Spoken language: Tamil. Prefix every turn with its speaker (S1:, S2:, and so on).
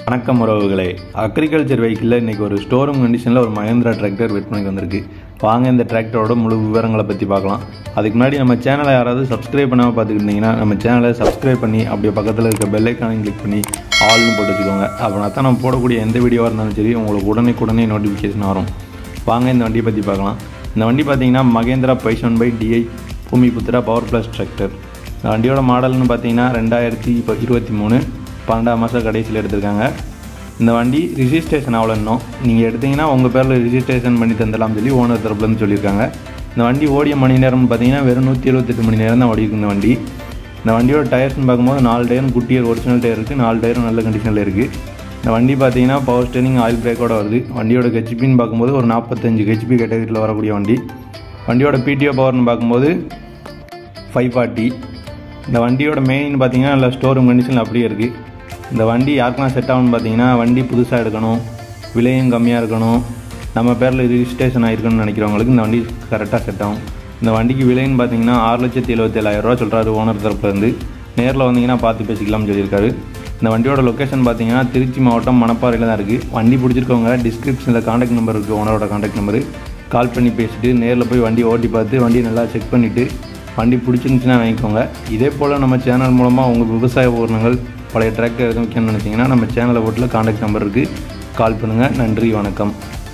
S1: வணக்கம் உறவுகளே அக்ரிகல்ச்சர் வெஹிக்கிளில் இன்றைக்கி ஒரு ஸ்டோரூம் கண்டிஷனில் ஒரு மகேந்திரா டிராக்டர் விற்பனைக்கு வந்திருக்கு வாங்க இந்த டிராக்டரோட முழு விவரங்களை பற்றி பார்க்கலாம் அதுக்கு முன்னாடி நம்ம சேனலை யாராவது சப்ஸ்கிரைப் பண்ணாமல் பார்த்துக்கிட்டிங்கன்னா நம்ம சேனலை சப்ஸ்கிரைப் பண்ணி அப்படியே பக்கத்தில் இருக்க பெல் ஐக்கானையும் கிளிக் பண்ணி ஆல்னு போட்டு வச்சுக்கோங்க அப்படின்னா தான் நம்ம போடக்கூடிய எந்த வீடியோவாக இருந்தாலும் சரி உங்களுக்கு உடனே உடனே நோட்டிஃபிகேஷன் வரும் வாங்க இந்த வண்டியை பற்றி பார்க்கலாம் இந்த வண்டி பார்த்தீங்கன்னா மகேந்திரா பைசன் பை டிஐ பூமி புத்திரா பவர் ப்ளஸ் டிராக்டர் இந்த வண்டியோட மாடல்னு பார்த்தீங்கன்னா ரெண்டாயிரத்தி இப்போ இருபத்தி மூணு பன்னெண்டாம் மாதம் கடைசியில் எடுத்திருக்காங்க இந்த வண்டி ரிஜிஸ்ட்ரேஷன் ஆகல இன்னும் நீங்கள் எடுத்தீங்கன்னா உங்கள் பேரில் ரிஜிஸ்ட்ரேஷன் பண்ணி தந்தலாம் சொல்லி ஓனர் தரப்புலேருந்து சொல்லியிருக்காங்க இந்த வண்டி ஓடிய மணி நேரம்னு பார்த்தீங்கன்னா வெறும் நூற்றி எழுபத்தெட்டு மணி நேரம் தான் ஓடிருக்கு இந்த வண்டி இந்த வண்டியோட டயர்ஸ்னு பார்க்கும்போது நாலு டயரும் குட்டியர் ஒரிஜினல் டயர் இருக்குது நாலு டயரும் நல்ல கண்டிஷனில் இருக்குது இந்த வண்டி பார்த்தீங்கன்னா பவர் ஸ்டேரிங் ஆயில் பிரேக்கோட வருது வண்டியோட ஹெச்பின்னு பார்க்கும்போது ஒரு நாற்பத்தஞ்சு ஹெச்பி கேட்டகரியில் வரக்கூடிய வண்டி வண்டியோட பிடிஓ பவர்னு பார்க்கும்போது ஃபைவ் ஃபார்ட்டி இந்த வண்டியோட மெயின் பார்த்தீங்கன்னா நல்ல ஸ்டோர் ரூம் கண்டிஷனில் அப்படியே இருக்குது இந்த வண்டி யாருக்கெல்லாம் செட் ஆகும்னு பார்த்தீங்கன்னா வண்டி புதுசாக எடுக்கணும் விலையும் கம்மியாக இருக்கணும் நம்ம பேரில் ரிஜிஸ்ட்ரேஷன் ஆகிருக்கணும்னு நினைக்கிறவங்களுக்கு இந்த வண்டி கரெக்டாக செட் ஆகும் இந்த வண்டிக்கு விலைன்னு பார்த்தீங்கன்னா ஆறு லட்சத்தி எழுபத்தேழாயிரரூவா சொல்கிறாரு ஓனர் தரப்புலேருந்து நேரில் வந்தீங்கன்னா பார்த்து பேசிக்கலாம்னு சொல்லியிருக்காரு இந்த வண்டியோட லொக்கேஷன் பார்த்தீங்கன்னா திருச்சி மாவட்டம் மணப்பாறையில் தான் இருக்குது வண்டி பிடிச்சிருக்கவங்க டிஸ்கிரிப்ஷனில் காண்டாக்ட் நம்பர் இருக்குது ஓனரோட காண்டாக்ட் நம்பரு கால் பண்ணி பேசிட்டு நேரில் போய் வண்டி ஓட்டி பார்த்து வண்டியை நல்லா செக் பண்ணிவிட்டு வண்டி பிடிச்சிருந்துச்சுன்னா வாங்கிக்கோங்க இதே போல் நம்ம சேனல் மூலமாக உங்கள் விவசாய உபகரணங்கள் பழைய டிராக்டர் எதுவும் விற்கணும்னு நினச்சிங்கன்னா நம்ம சேனலை போட்டில் காண்டாக்ட் நம்பர் இருக்குது கால் பண்ணுங்கள் நன்றி வணக்கம்